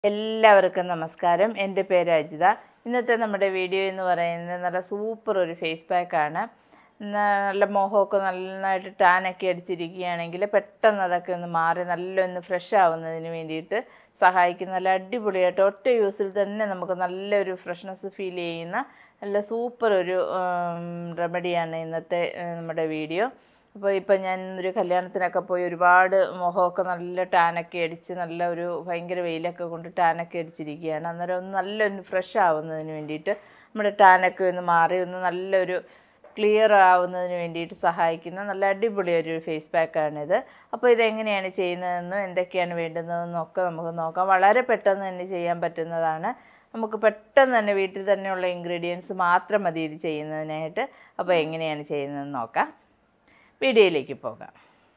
എല്ലാവർക്കും നമസ്കാരം എൻ്റെ പേര് അജിത ഇന്നത്തെ നമ്മുടെ വീഡിയോ എന്ന് പറയുന്നത് നല്ല സൂപ്പർ ഒരു ഫേസ് പാക്കാണ് നല്ല മോഹമൊക്കെ നന്നായിട്ട് ടാനൊക്കെ അടിച്ചിരിക്കുകയാണെങ്കിൽ പെട്ടെന്ന് അതൊക്കെ ഒന്ന് മാറി നല്ലൊന്ന് ഫ്രഷ് ആവുന്നതിന് വേണ്ടിയിട്ട് സഹായിക്കുന്ന നല്ല അടിപൊളിയായിട്ട് ഒറ്റ യൂസിൽ തന്നെ നമുക്ക് നല്ലൊരു ഫ്രഷ്നെസ് ഫീൽ ചെയ്യുന്ന നല്ല സൂപ്പർ ഒരു റെമഡിയാണ് ഇന്നത്തെ ഏഹ്, നമ്മുടെ വീഡിയോ അപ്പോൾ ഇപ്പം ഞാൻ ഒരു കല്യാണത്തിനൊക്കെ പോയി ഒരുപാട് മുഖമൊക്കെ നല്ല ടാനൊക്കെ അടിച്ച് നല്ല ഒരു ഭയങ്കര വെയിലൊക്കെ കൊണ്ട് ടാനൊക്കെ അടിച്ചിരിക്കുകയാണ് അന്നേരം ഒന്ന് നല്ലൊന്ന് ഫ്രഷ് ആവുന്നതിന് വേണ്ടിയിട്ട് നമ്മുടെ ടാനൊക്കെ ഒന്ന് മാറി ഒന്ന് നല്ലൊരു ക്ലിയർ ആവുന്നതിന് വേണ്ടിയിട്ട് സഹായിക്കുന്ന നല്ല അടിപൊളി ഒരു ഫേസ് പാക്കാണിത് അപ്പോൾ ഇതെങ്ങനെയാണ് ചെയ്യുന്നതെന്നും എന്തൊക്കെയാണ് വേണ്ടുന്നതെന്നും ഒക്കെ നമുക്ക് നോക്കാം വളരെ പെട്ടെന്ന് തന്നെ ചെയ്യാൻ പറ്റുന്നതാണ് നമുക്ക് പെട്ടെന്ന് തന്നെ വീട്ടിൽ തന്നെയുള്ള ഇൻഗ്രീഡിയൻസ് മാത്രം മതി ഇത് ചെയ്യുന്നതിനായിട്ട് അപ്പോൾ എങ്ങനെയാണ് ചെയ്യുന്നതെന്ന് നോക്കാം വീഡിയോയിലേക്ക് പോകാം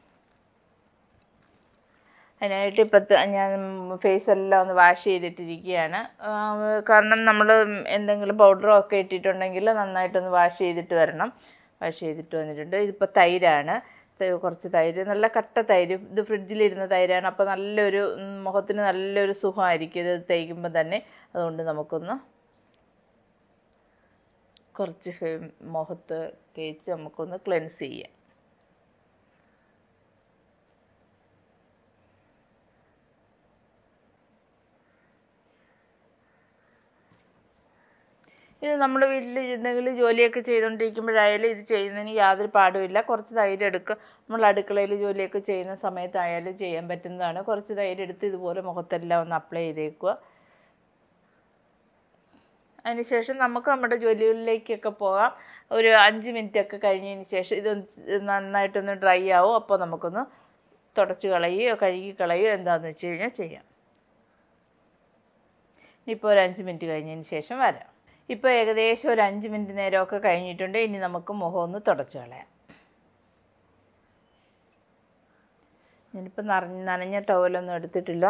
അതിനായിട്ട് ഇപ്പോഴത്തെ ഞാൻ ഫേസ് എല്ലാം ഒന്ന് വാഷ് ചെയ്തിട്ടിരിക്കുകയാണ് ആ, കാരണം നമ്മൾ എന്തെങ്കിലും പൗഡറോ ഒക്കെ ഇട്ടിട്ടുണ്ടെങ്കിൽ നന്നായിട്ടൊന്ന് വാഷ് ചെയ്തിട്ട് വരണം വാഷ് ചെയ്തിട്ട് വന്നിട്ടുണ്ട് ഇതിപ്പോൾ തൈരാണ് ത- കുറച്ച് തൈര് നല്ല കട്ട തൈര് ഇത് ഫ്രിഡ്ജിലിരുന്ന തൈരാണ് അപ്പോൾ നല്ലൊരു ഉം, മുഖത്തിന് നല്ലൊരു സുഖമായിരിക്കും ഇത് തേക്കുമ്പോൾ തന്നെ അതുകൊണ്ട് നമുക്കൊന്ന് കുറച്ച് ഫെ- മുഖത്ത് തേച്ച് നമുക്കൊന്ന് ക്ലെൻസ് ചെയ്യാം ഇത് നമ്മുടെ വീട്ടിൽ എന്തെങ്കിലും ജോലിയൊക്കെ ചെയ്തുകൊണ്ടിരിക്കുമ്പോഴായാലും ഇത് ചെയ്യുന്നതിന് യാതൊരു പാടുമില്ല കുറച്ച് തൈര് എടുക്കുക നമ്മൾ അടുക്കളയിൽ ജോലിയൊക്കെ ചെയ്യുന്ന സമയത്തായാലും ചെയ്യാൻ പറ്റുന്നതാണ് കുറച്ച് തൈര് എടുത്ത് ഇതുപോലെ മുഖത്തെല്ലാം ഒന്ന് അപ്ലൈ ചെയ്തേക്കുക അതിനുശേഷം നമുക്ക് നമ്മുടെ ജോലികളിലേക്കൊക്കെ പോകാം ഒരു അഞ്ച് മിനിറ്റ് ഒക്കെ കഴിഞ്ഞതിന് ശേഷം ഇത് നന്നായിട്ടൊന്ന് ഡ്രൈ ആവും അപ്പോൾ നമുക്കൊന്ന് തുടച്ച് കളയുകയോ കഴുകി കളയുകയോ എന്താണെന്ന് വെച്ച് കഴിഞ്ഞാൽ ചെയ്യാം ഇപ്പോൾ ഒരു അഞ്ച് മിനിറ്റ് കഴിഞ്ഞതിന് ശേഷം വരാം ഇപ്പോൾ ഏകദേശം ഒരു അഞ്ച് മിനിറ്റ് നേരമൊക്കെ കഴിഞ്ഞിട്ടുണ്ട് ഇനി നമുക്ക് മുഖം ഒന്ന് തുടച്ച് കളയാം ഞാനിപ്പോൾ നനഞ്ഞ നനഞ്ഞ ടവലൊന്നും എടുത്തിട്ടില്ല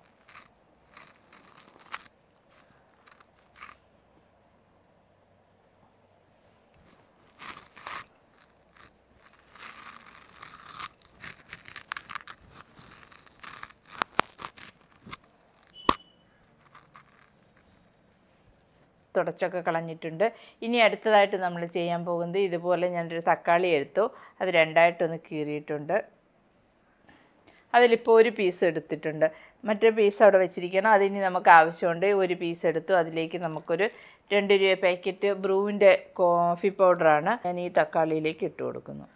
തുടച്ചൊക്കെ കളഞ്ഞിട്ടുണ്ട് ഇനി അടുത്തതായിട്ട് നമ്മൾ ചെയ്യാൻ പോകുന്നത് ഇതുപോലെ ഞാനൊരു തക്കാളി എടുത്തു അത് രണ്ടായിട്ടൊന്ന് കീറിയിട്ടുണ്ട് അതിലിപ്പോൾ ഒരു പീസ് എടുത്തിട്ടുണ്ട് മറ്റേ പീസ് അവിടെ വെച്ചിരിക്കണം അതിനി നമുക്ക് ആവശ്യമുണ്ട് ഒരു പീസ് എടുത്തു അതിലേക്ക് നമുക്കൊരു രണ്ട് രൂപ പാക്കറ്റ് ബ്രൂവിൻ്റെ കോഫി പൗഡറാണ് ഞാൻ ഈ തക്കാളിയിലേക്ക് ഇട്ട് കൊടുക്കുന്നു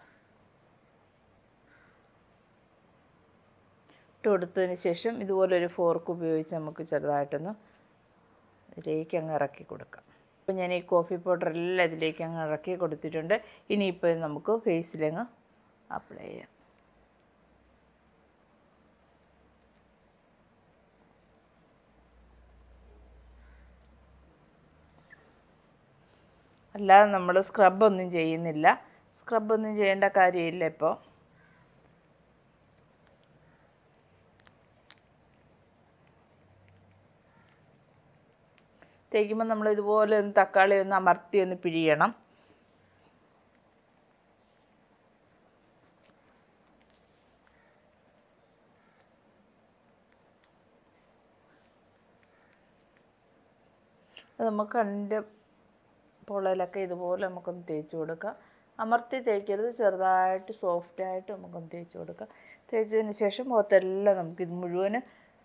ഇട്ട് കൊടുത്തതിന് ശേഷം ഇതുപോലൊരു ഫോർക്ക് ഉപയോഗിച്ച് നമുക്ക് ചെറുതായിട്ടൊന്ന് ഇതിലേക്ക് അങ്ങ് ഇറക്കി കൊടുക്കാം അപ്പോൾ ഞാൻ ഈ കോഫി പൗഡർ എല്ലാം ഇതിലേക്ക് അങ്ങ് ഇറക്കി കൊടുത്തിട്ടുണ്ട് ഇനിയിപ്പോൾ ഇത് നമുക്ക് ഫേസിലങ്ങ് അപ്ലൈ ചെയ്യാം അല്ലാതെ നമ്മൾ സ്ക്രബൊന്നും ചെയ്യുന്നില്ല സ്ക്രബൊന്നും ചെയ്യേണ്ട കാര്യമില്ല ഇപ്പോൾ തേക്കുമ്പോൾ നമ്മൾ ഇതുപോലെ ഒന്ന് തക്കാളി ഒന്ന് അമർത്തി ഒന്ന് പിഴിയണം അത് നമുക്ക് കണ്ണിൻ്റെ പൊള്ളലൊക്കെ ഇതുപോലെ നമുക്കൊന്ന് തേച്ച് കൊടുക്കാം അമർത്തി തേക്കരുത് ചെറുതായിട്ട് സോഫ്റ്റായിട്ട് നമുക്കൊന്ന് തേച്ച് കൊടുക്കാം തേച്ചതിന് ശേഷം മുഖത്തെല്ലാം നമുക്ക് ഇത് മുഴുവന്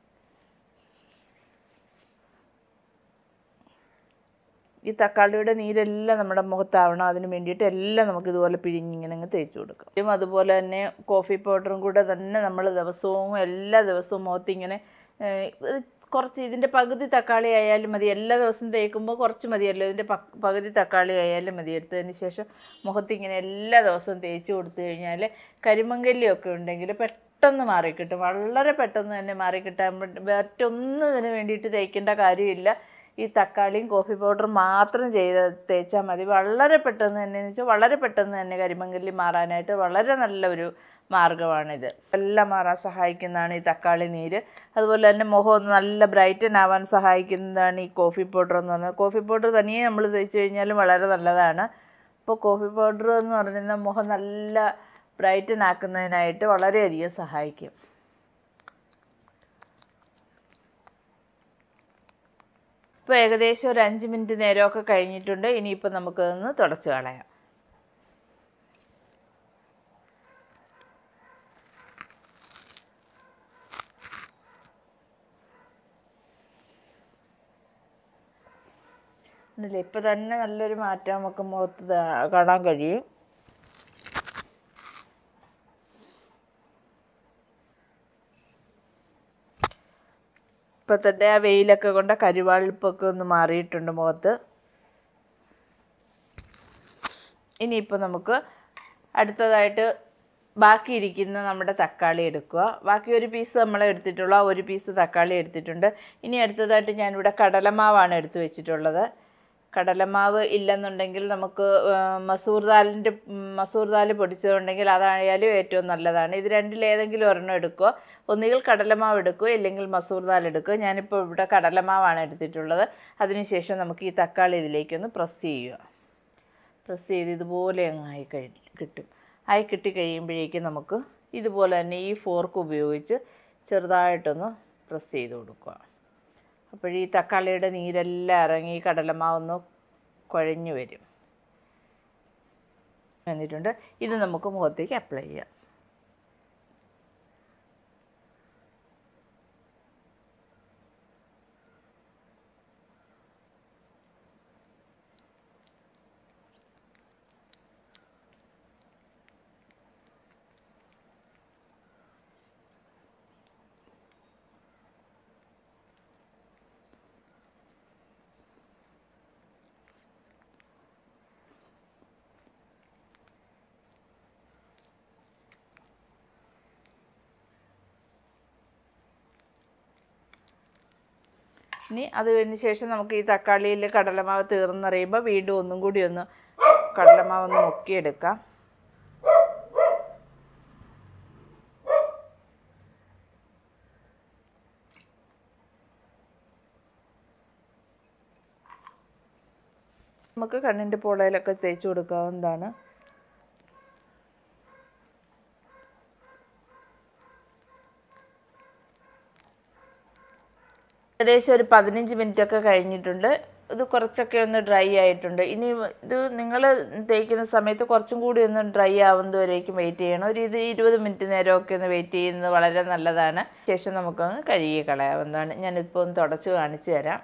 ഈ തക്കാളിയുടെ നീരെല്ലാം നമ്മുടെ മുഖത്താവണം അതിന് വേണ്ടിയിട്ട് എല്ലാം നമുക്ക് ഇതുപോലെ പിഴിഞ്ഞിങ്ങനെ അങ്ങ് തേച്ച് കൊടുക്കാം ഇതും അതുപോലെ തന്നെ കോഫി പൗഡറും കൂടെ തന്നെ നമ്മൾ ദിവസവും എല്ലാ ദിവസവും മുഖത്തിങ്ങനെ ഏഹ്, ഒരു കുറച്ച് ഇതിൻ്റെ പകുതി തക്കാളി ആയാലും മതി എല്ലാ ദിവസവും തേക്കുമ്പോൾ കുറച്ച് മതിയല്ലോ ഇതിൻ്റെ പ- പകുതി തക്കാളി ആയാലും മതി എടുത്തതിന് ശേഷം മുഖത്തിങ്ങനെ എല്ലാ ദിവസവും തേച്ച് കൊടുത്തു കഴിഞ്ഞാൽ കരിമങ്കല്ലിയൊക്കെ ഉണ്ടെങ്കിൽ പെട്ടെന്ന് മാറിക്കിട്ടും വളരെ പെട്ടെന്ന് തന്നെ മാറിക്കിട്ടാൻ വേണ്ടി മറ്റൊന്നും ഇതിന് വേണ്ടിയിട്ട് തേക്കേണ്ട കാര്യമില്ല ഈ തക്കാളിയും കോഫി പൗഡറും മാത്രം ചെയ്ത് തേച്ചാൽ മതി വളരെ പെട്ടെന്ന് തന്നെ എന്ന് വെച്ചാൽ വളരെ പെട്ടെന്ന് തന്നെ കരിമങ്കല്ലി മാറാനായിട്ട് വളരെ നല്ലൊരു മാർഗ്ഗമാണിത് എല്ലാം മാറാൻ സഹായിക്കുന്നതാണ് ഈ തക്കാളി നീര് അതുപോലെ തന്നെ മുഖം ഒന്ന് നല്ല ബ്രൈറ്റൻ ആവാൻ സഹായിക്കുന്നതാണ് ഈ കോഫി പൗഡർ എന്ന് പറയുന്നത് കോഫി പൗഡർ തനിയെ നമ്മൾ തേച്ച് കഴിഞ്ഞാലും വളരെ നല്ലതാണ് അപ്പോൾ കോഫി പൗഡർ എന്ന് പറയുന്ന മുഖം നല്ല ബ്രൈറ്റൻ ആക്കുന്നതിനായിട്ട് വളരെയധികം സഹായിക്കും ഇപ്പോൾ ഏകദേശം ഒരു അഞ്ച് മിനിറ്റ് നേരമൊക്കെ കഴിഞ്ഞിട്ടുണ്ട് ഇനിയിപ്പോൾ നമുക്കതൊന്ന് തുടച്ച് കളയാം ഇല്ല ഇപ്പം തന്നെ നല്ലൊരു മാറ്റം നമുക്ക് മുഖത്ത് ദാ- കാണാൻ കഴിയും ഇപ്പം തന്നെ ആ വെയിലൊക്കെ കൊണ്ട് കരുവാളിപ്പൊക്കെ ഒന്ന് മാറിയിട്ടുണ്ട് മുഖത്ത് ഇനിയിപ്പോൾ നമുക്ക് അടുത്തതായിട്ട് ബാക്കി ഇരിക്കുന്ന നമ്മുടെ തക്കാളി എടുക്കുക ബാക്കി ഒരു പീസ് നമ്മൾ എടുത്തിട്ടുള്ള ആ ഒരു പീസ് തക്കാളി എടുത്തിട്ടുണ്ട് ഇനി അടുത്തതായിട്ട് ഞാനിവിടെ കടലമാവാണ് എടുത്തു വെച്ചിട്ടുള്ളത് കടലമാവ് ഇല്ലെന്നുണ്ടെങ്കിൽ നമുക്ക് ആ, മസൂർ ദാലിൻ്റെ മസൂർ ദാൽ പൊടിച്ചതുണ്ടെങ്കിൽ അതായാലും ഏറ്റവും നല്ലതാണ് ഇത് രണ്ടിലേതെങ്കിലും ഒരെണ്ണം എടുക്കുക ഒന്നുകിൽ കടലമാവ് എടുക്കുക ഇല്ലെങ്കിൽ മസൂർ ദാൽ എടുക്കുക ഞാനിപ്പോൾ ഇവിടെ കടലമാവാണ് എടുത്തിട്ടുള്ളത് അതിനുശേഷം നമുക്ക് ഈ തക്കാളി ഇതിലേക്കൊന്ന് പ്രസ് ചെയ്യുക പ്രസ് ചെയ്ത് ഇതുപോലെ അങ്ങ് ആയി കഴി കിട്ടും ആയി കിട്ടി കഴിയുമ്പോഴേക്കും നമുക്ക് ഇതുപോലെ തന്നെ ഈ ഫോർക്ക് ഉപയോഗിച്ച് ചെറുതായിട്ടൊന്ന് പ്രസ് ചെയ്ത് കൊടുക്കുക അപ്പോൾ ഈ തക്കാളിയുടെ നീരെല്ലാം ഇറങ്ങി കടലമാവൊന്ന് കുഴഞ്ഞു വരും എന്നിട്ടുണ്ട് ഇത് നമുക്ക് മുഖത്തേക്ക് അപ്ലൈ ചെയ്യാം ഇനി അത് കഴിഞ്ഞ ശേഷം നമുക്ക് ഈ തക്കാളിയിൽ കടലമാവ് തീർന്നറിയുമ്പോൾ വീണ്ടും ഒന്നും കൂടി ഒന്ന് കടലമാവ് ഒന്ന് മുക്കിയെടുക്കാം നമുക്ക് കണ്ണിൻ്റെ പുളയിലൊക്കെ തേച്ച് കൊടുക്കാവുന്നതാണ് ഏകദേശം ഒരു പതിനഞ്ച് മിനിറ്റ് ഒക്കെ കഴിഞ്ഞിട്ടുണ്ട് ഇത് കുറച്ചൊക്കെ ഒന്ന് ഡ്രൈ ആയിട്ടുണ്ട് ഇനി ഇത് നിങ്ങൾ തേക്കുന്ന സമയത്ത് കുറച്ചും കൂടി ഒന്ന് ഡ്രൈ ആവുന്നതുവരേക്കും വെയിറ്റ് ചെയ്യണം ഒരു ഇത് ഇരുപത് മിനിറ്റ് നേരമൊക്കെ ഒന്ന് വെയിറ്റ് ചെയ്യുന്നത് വളരെ നല്ലതാണ് ശേഷം നമുക്കൊന്ന് കഴുകി കളയാവുന്നതാണ് ഞാനിപ്പോൾ ഒന്ന് തുടച്ച് കാണിച്ചു തരാം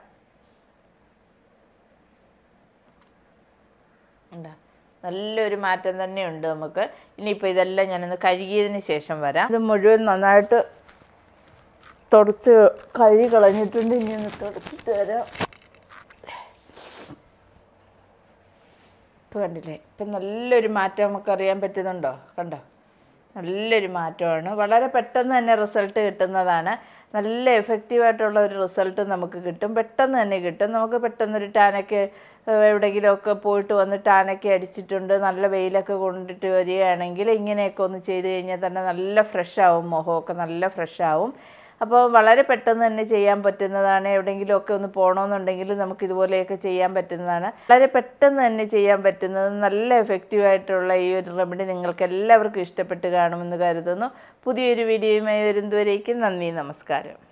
ഉണ്ടാ നല്ലൊരു മാറ്റം തന്നെയുണ്ട് നമുക്ക് ഇനിയിപ്പോൾ ഇതെല്ലാം ഞാനൊന്ന് കഴുകിയതിന് ശേഷം വരാം ഇത് മുഴുവൻ നന്നായിട്ട് തുടച്ച് കഴുകി കളഞ്ഞിട്ടുണ്ട് ഇനി ഒന്ന് തുടച്ചിട്ട് വരാം ഇപ്പം കണ്ടില്ലേ ഇപ്പം നല്ലൊരു മാറ്റം നമുക്ക് അറിയാൻ പറ്റുന്നുണ്ടോ കണ്ടോ നല്ലൊരു മാറ്റമാണ് വളരെ പെട്ടെന്ന് തന്നെ റിസൾട്ട് കിട്ടുന്നതാണ് നല്ല എഫക്റ്റീവായിട്ടുള്ള ഒരു റിസൾട്ട് നമുക്ക് കിട്ടും പെട്ടെന്ന് തന്നെ കിട്ടും നമുക്ക് പെട്ടെന്നൊരു ടാനൊക്കെ ഏഹ്, എവിടെയെങ്കിലുമൊക്കെ പോയിട്ട് വന്ന് ടാനൊക്കെ അടിച്ചിട്ടുണ്ട് നല്ല വെയിലൊക്കെ കൊണ്ടിട്ട് വരികയാണെങ്കിൽ ഇങ്ങനെയൊക്കെ ഒന്ന് ചെയ്ത് കഴിഞ്ഞാൽ തന്നെ നല്ല ഫ്രഷ് ആവും മുഖമൊക്കെ നല്ല ഫ്രഷ് ആവും അപ്പോൾ വളരെ പെട്ടെന്ന് തന്നെ ചെയ്യാൻ പറ്റുന്നതാണ് എവിടെയെങ്കിലുമൊക്കെ ഒന്ന് പോകണമെന്നുണ്ടെങ്കിൽ നമുക്ക് ഇതുപോലെയൊക്കെ ചെയ്യാൻ പറ്റുന്നതാണ് വളരെ പെട്ടെന്ന് തന്നെ ചെയ്യാൻ പറ്റുന്നത് നല്ല എഫക്റ്റീവ് ആയിട്ടുള്ള ഈ ഒരു റെമഡി നിങ്ങൾക്ക് എല്ലാവർക്കും ഇഷ്ടപ്പെട്ട് കാണുമെന്ന് കരുതുന്നു പുതിയൊരു വീഡിയോയുമായി വരുന്നതുവരേക്കും നന്ദി നമസ്കാരം